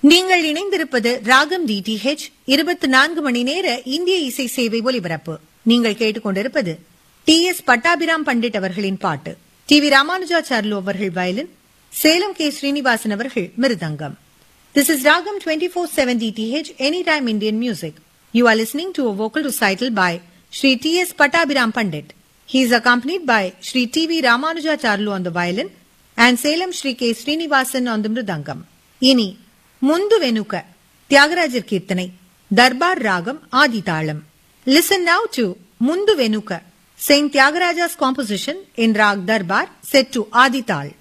நீங்கள் இணைந்திருப்பது ராகம் டிடிஹெச் இருபத்தி நான்கு மணி நேர இந்திய இசை சேவை ஒலிபரப்பு நீங்கள் கேட்டுக்கொண்டிருப்பது டி எஸ் பட்டாபிராம் பண்டிட் அவர்களின் பாட்டு டி வி ராமானுஜாச்சார்லு அவர்கள் வயலின் சேலம் கே ஸ்ரீனிவாசன் அவர்கள் mridangam this is Raagam twenty four seven DTH any time Indian music you are listening to a vocal recital by Shri T S Pattabiram Pandit He is accompanied by Sri T.V. Ramanujacharlu on the violin and Salem Sri K. Srinivasan on the mridangam. இனி முந்து வெனுக்க தியாகராஜர் கீர்த்தனை தர்பார் ராகம் ஆதிதாளம் listen now to Mundu Venuka Saint Tyagaraja's composition in raag Darbar set to ஆதிதாள்